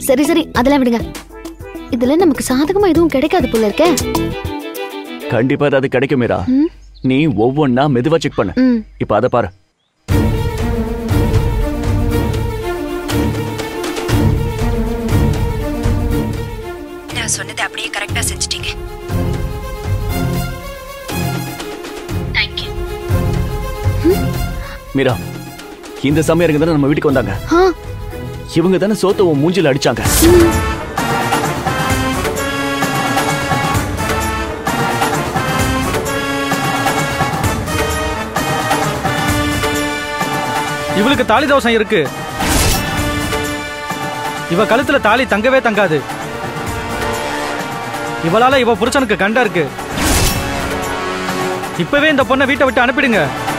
சரி சரி அதெல்லாம் விடுங்க இதுல நமக்கு சாதகமா எதுவும் கிடைக்காது போல இருக்கே கண்டிப்பா ஏதாவது கிடைக்கும் மீரா ம், நீ ஒவ்வொன்னா மெதுவா செக் பண்ணு ம். இப்ப அதை பாரு நான் சொன்னதை அப்படியே கரெக்டா செஞ்சுட்டீங்க தேங்க்யூ மீரா இந்த சமயம் தானே நம்ம வீட்டுக்கு வந்தாங்க ஆ, இவங்க தானே சோத்த உன் மூஞ்சில அடிச்சாங்க இவளுக்கு தாலி தோஷம் இருக்கு இவ கழுத்துல தாலி தங்கவே தங்காது இவளால இவ புருஷனுக்கு கண்டா இருக்கு இப்பவே இந்த பொண்ணை வீட்டை விட்டு அனுப்பிடுங்க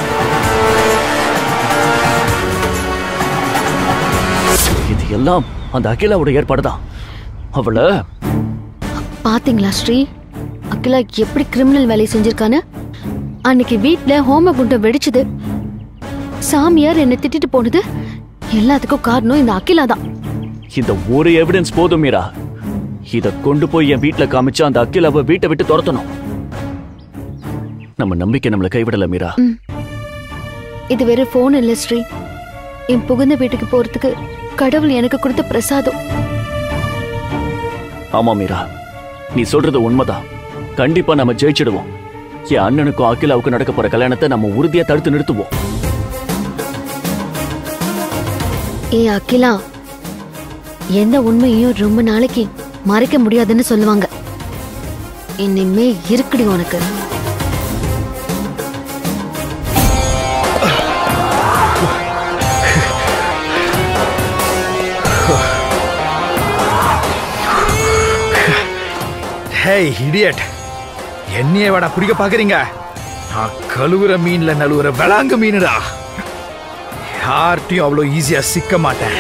இது எல்லாம் அந்த அகிலாவோட ஏற்பாடு தான் அவளை பாத்தீங்களா ஸ்ரீ அகிலா எப்படி கிரிமினல் வேலையை செஞ்சிருக்கான்னு அன்னைக்கு வீட்ல ஹோம குண்டம் வெடிச்சது சாமியார் என்னை திட்டிட்டு போனது எல்லாத்துக்கும் காரணம் இந்த அகிலா தான் இந்த ஒரு எவிடன்ஸ் போதும் மீரா இத கொண்டு போய் என் வீட்ல காமிச்சு அந்த அகிலாவை வீட்டை விட்டு துரத்தணும் நம்ம நம்பிக்கை நம்மளை கைவிடல மீரா இது வெறும் போன் இல்ல ஸ்ரீ என் புகுந்த வீட்டுக்கு போறதுக்கு கடவுள் எனக்கு கொடுத்த பிரசாதம் ஆமா மீரா நீ சொல்றது உண்மைதான் கண்டிப்பா நம்ம ஜெயிச்சிடுவோம் என் அண்ணனுக்கும் அகிலாவுக்கும் நடக்க போற கல்யாணத்தை நம்ம உறுதியா தடுத்து நிறுத்துவோம் ஏ அகிலா எந்த உண்மையையும் ரொம்ப நாளைக்கு மறைக்க முடியாதுன்னு சொல்லுவாங்க இனிமே இருக்குடி உனக்கு ஹேய் இடியட் என்னையே வாடா பிடிக்க பாக்குறீங்க நான் கழுவுற மீன்ல நழுவுற விளாங்கு மீனுடா யார்கிட்டயும் அவ்வளோ ஈஸியா சிக்க மாட்டேன்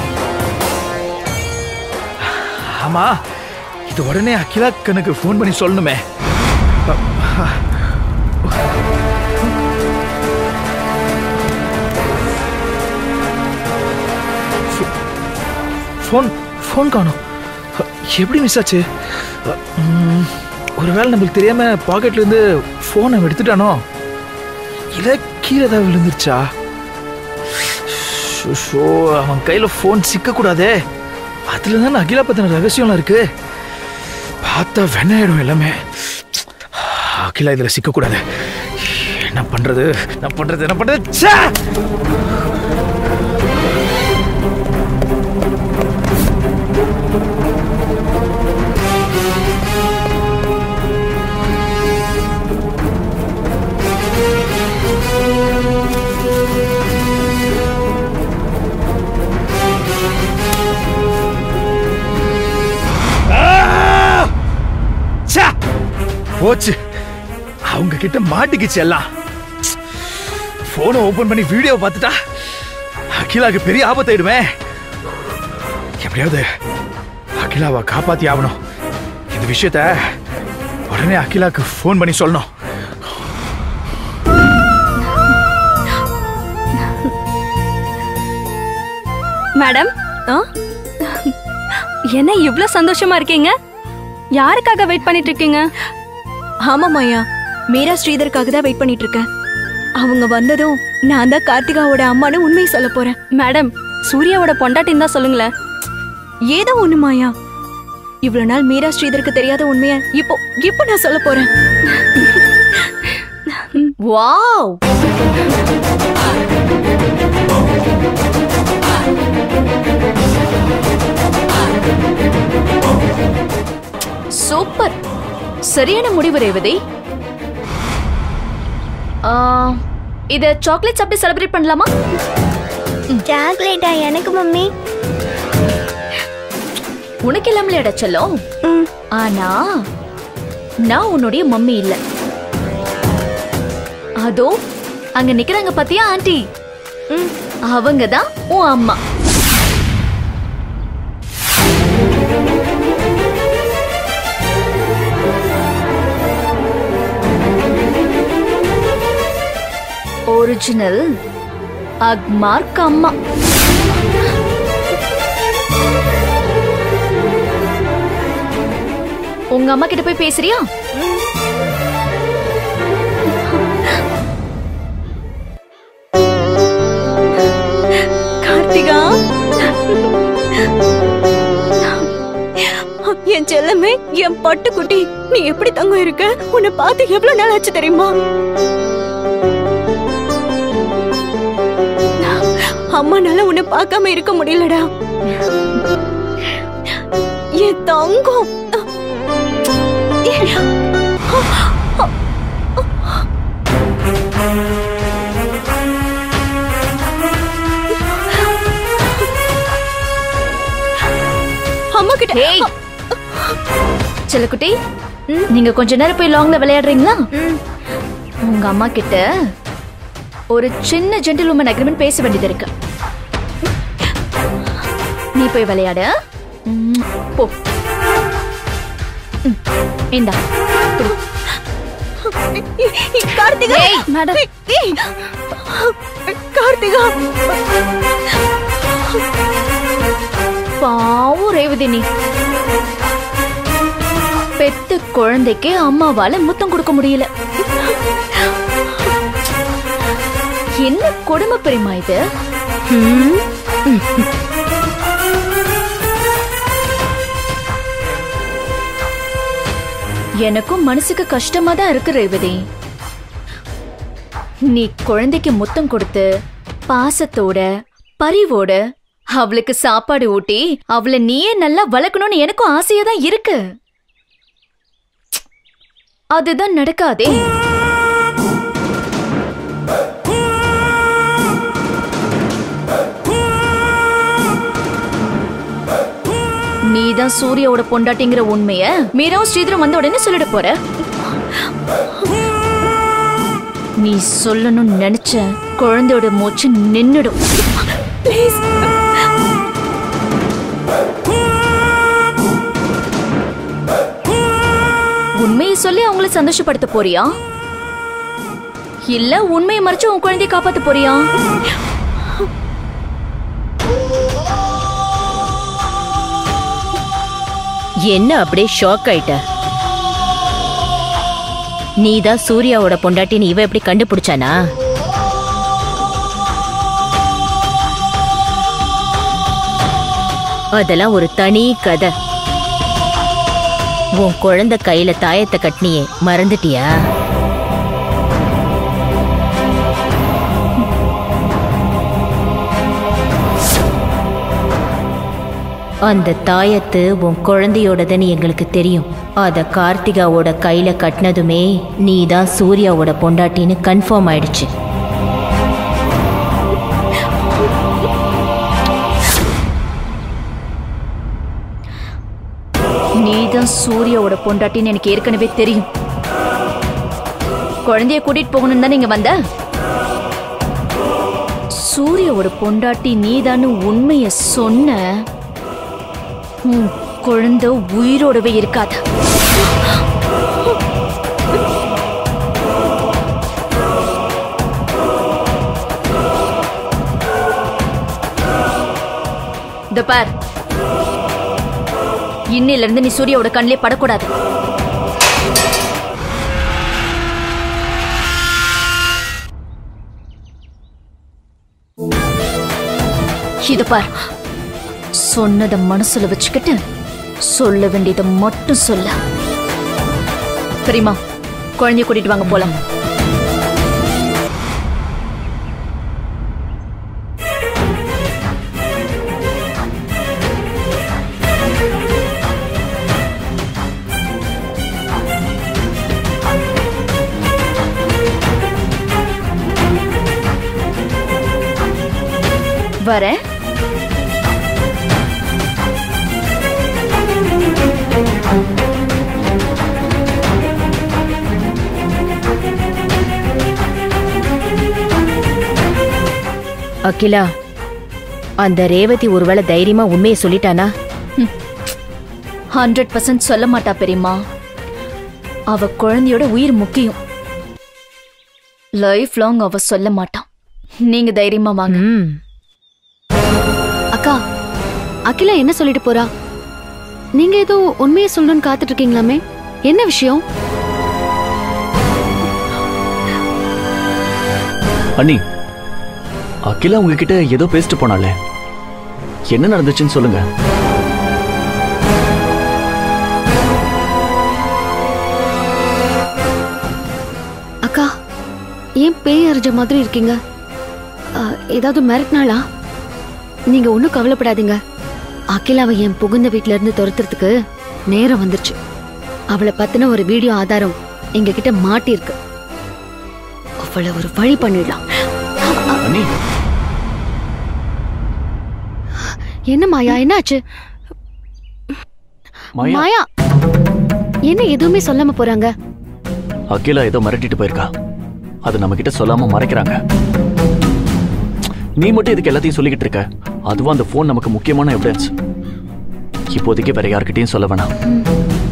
ஆமா இது உடனே அகிலா கனுக்கு ஃபோன் பண்ணி சொல்லணுமே ஃபோன் ஃபோன் காணோம் எப்படி மிஸ் ஆச்சு ம், ஒருவேளை நம்மளுக்கு தெரியாம பாக்கெட்ல இருந்து ஃபோனை எடுத்துட்டானோ இல்ல கீழே ஏதாவது விழுந்துருச்சா ஷோ, ஷோ அவன் கையில ஃபோன் சிக்க கூடாதே அதுல தான் அகிலா பத்தின ரகசியம்லாம் இருக்கு பார்த்தா வெண்ணாயிடும் எல்லாமே அகிலா இதுல சிக்க கூடாது என்ன பண்றது என்ன பண்றது என்ன பண்றது ச்சே! ச்சே! போச்சு அவங்க கிட்ட மாட்டிக்கிச்சு எல்லாம் போனை ஓபன் பண்ணி வீடியோ பார்த்துட்டா அகிலாக்கு பெரிய ஆபத்தாயிடுமே எப்படியாவது அகிலாவை காப்பாத்தி ஆகணும் இந்த விஷயத்த உடனே அகிலாக்கு ஃபோன் பண்ணி சொல்லணும் மேடம் ஆ? என்ன இவ்ளோ சந்தோஷமா இருக்கீங்க யாருக்காக வெயிட் பண்ணிட்டு இருக்கீங்க ஆமாம் ஐயா மீரா ஸ்ரீதருக்காக தான் வெயிட் பண்ணிட்டு இருக்கேன் அவங்க வந்ததும் நான் தான் கார்த்திகாவோட அம்மானு உண்மையை சொல்ல போறேன் மேடம் சூர்யாவோட பொண்டாட்டின்னு தான் சொல்லுங்களேன் ஏதோ ஒண்ணுமாயா இவ்வளவு நாள் மீரா ஸ்ரீதருக்கு தெரியாத உண்மைய இப்போ இப்போ நான் சொல்ல போறேன் வாவ் சூப்பர் சரியான முடிவு ரேவதி ஆ, இத சாக்லேட் சாப்பிட்டு செலிப்ரேட் பண்ணலாமா சாக்லேட்டா எனக்கு மம்மி உனக்கு இல்லாமலேடா செல்லம் ஆனா நான் உன்னுடைய மம்மி இல்ல அதோ அங்க நிக்கிறாங்க பாத்தியா ஆண்டி அவங்க தான் உன் அம்மா ஒரிஜினல் அக்மார்க் அம்மா உங்க அம்மா கிட்ட போய் பேசுறியா கார்த்திகா என் செல்லமே என் பட்டுக்குட்டி நீ எப்படி தங்கம் இருக்க உன்னை பார்த்து எவ்வளவு நாள் ஆச்சு தெரியுமா அம்மானால உன்னை பார்க்காம இருக்க முடியலடா என் தங்கம் அம்மா கிட்ட ஏய் செல்லக்குட்டி நீங்க கொஞ்ச நேரம் போய் லாங்ல விளையாடுறீங்களா உங்க அம்மா கிட்ட ஒரு சின்ன ஜென்டில் உமன் அக்ரிமெண்ட் பேச வேண்டியது இருக்கு நீ போய் விளையாடு ம், போ ம், இந்தா குடி. கார்த்திகா ஏய், மேடம். ஏய், கார்த்திகா பாவம் ரேவதி நீ பெத்த குழந்தைக்கு அம்மாவால முத்தம் கொடுக்க முடியல என்ன கொடுமை பெரியமா இது ம்? எனக்கும் மனசுக்கு கஷ்டமா தான் இருக்கு ரேவதி நீ குழந்தைக்கு முத்தம் கொடுத்து பாசத்தோட பரிவோட அவளுக்கு சாப்பாடு ஊட்டி அவளை நீயே நல்லா வளர்க்கணும்னு எனக்கும் ஆசையா தான் இருக்கு அதுதான் நடக்காதே நீதான் சூர்யாவோட பொண்டாட்டிங்கிற உண்மைய மீராவும் ஸ்ரீதரும் வந்த உடனே சொல்லிட போற நீ சொல்லணும்னு நினைச்ச குழந்தையோட மூச்சு நின்னுடும் ப்ளீஸ் உண்மையை சொல்லி அவங்கள சந்தோஷப்படுத்த போறியா இல்ல உண்மையை மறைச்சு உன் குழந்தைய காப்பாத்த போறியா என்ன அப்படியே ஷாக் ஆயிட்ட நீதான் சூர்யாவோட பொண்டாட்டின்னு இவ எப்படி கண்டுபிடிச்சானா அதெல்லாம் ஒரு தனி கதை உன் குழந்தை கையில தாயத்தை கட்டினியே மறந்துட்டியா அந்த தாயத்து உன் குழந்தையோடதுன்னு எங்களுக்கு தெரியும் அத கார்த்திகாவோட கையில கட்டினதுமே நீ தான் சூர்யாவோட பொண்டாட்டின்னு கன்ஃபார்ம் ஆயிடுச்சு நீதான் சூர்யாவோட பொண்டாட்டின்னு எனக்கு ஏற்கனவே தெரியும் குழந்தைய கூட்டிட்டு போகணும் தானே இங்க வந்த சூர்யாவோட பொண்டாட்டி நீதான்னு உண்மைய சொன்ன உன் குழந்தை உயிரோடவே இருக்காது இதோ பார் இன்னில இருந்து நீ சூர்யாவோட கண்ணிலே படக்கூடாது இது பார் சொன்னத மனசுல வச்சுக்கிட்டு சொல்ல வேண்டியதை மட்டும் சொல்ல சரிம்மா குழந்தைய கூட்டிட்டு வாங்க போலாம் வரேன் அகிலா அந்த ரேவதி ஒருவேளை தைரியமா உண்மையை சொல்லிட்டானா ஹண்ட்ரட் பர்சன்ட் சொல்ல மாட்டா பெரியம்மா அவ குழந்தையோட உயிர் முக்கியம் லைஃப் லாங் அவ சொல்ல மாட்டான் நீங்க தைரியமா வாங்க ம் அக்கா அகிலா என்ன சொல்லிட்டு போறா நீங்க ஏதோ உண்மையை சொல்லணும்னு காத்துட்டு இருக்கீங்களாமே என்ன விஷயம் அண்ணி அகிலா உங்ககிட்ட ஏதோ பேசிட்டு போனாலே என்ன நடந்துச்சுன்னு சொல்லுங்க அக்கா ஏன் பேய் அறிஞ்ச மாதிரி இருக்கீங்க ஆ, ஏதாவது மிரட்டினாளா நீங்க ஒன்றும் கவலைப்படாதீங்க அகிலாவை என் புகுந்த வீட்ல இருந்து துரத்துறதுக்கு நேரம் வந்துருச்சு அவளை பத்தின ஒரு வீடியோ ஆதாரம் எங்க கிட்ட மாட்டிருக்கு அவளை ஒரு வழி பண்ணிடலாம் அண்ணி என்ன மாயா என்னாச்சு மாயா மாயா என்ன எதுவுமே சொல்லாம போறாங்க அகிலா ஏதோ மிரட்டிட்டு போயிருக்கா அது நம்ம கிட்ட சொல்லாம மறைக்கிறாங்க நீ மட்டும் இதுக்கு எல்லாத்தையும் சொல்லிக்கிட்டு இருக்க அதுவும் அந்த ஃபோன் நமக்கு முக்கியமான எவிடன்ஸ் இப்போதைக்கு வேற யார்கிட்டயும் சொல்ல வேணாம்